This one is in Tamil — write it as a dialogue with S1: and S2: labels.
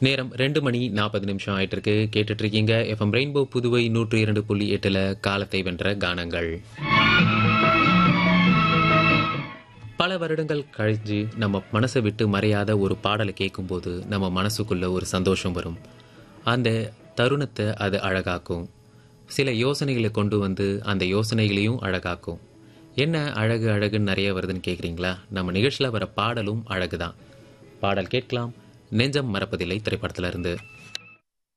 S1: நேரம் ரெண்டு மணி நாற்பது நிமிஷம் ஆயிட்டு இருக்கு கேட்டுட்டு இருக்கீங்க எஃப்எம் ரெயின்போ புதுவை நூற்றி இரண்டு புள்ளி எட்டுல காலத்தை வென்ற கானங்கள் பல வருடங்கள் கழிஞ்சு நம்ம மனசை விட்டு மறையாத ஒரு பாடலை கேட்கும்போது நம்ம மனசுக்குள்ள ஒரு சந்தோஷம் வரும் அந்த தருணத்தை அது அழகாக்கும் சில யோசனைகளை கொண்டு வந்து அந்த யோசனைகளையும் அழகாக்கும் என்ன அழகு அழகுன்னு நிறைய வருதுன்னு கேட்குறீங்களா நம்ம நிகழ்ச்சியில் வர பாடலும் அழகு தான் பாடல் கேட்கலாம் நெஞ்சம் மறப்பதில்லை திரைப்படத்துல இருந்து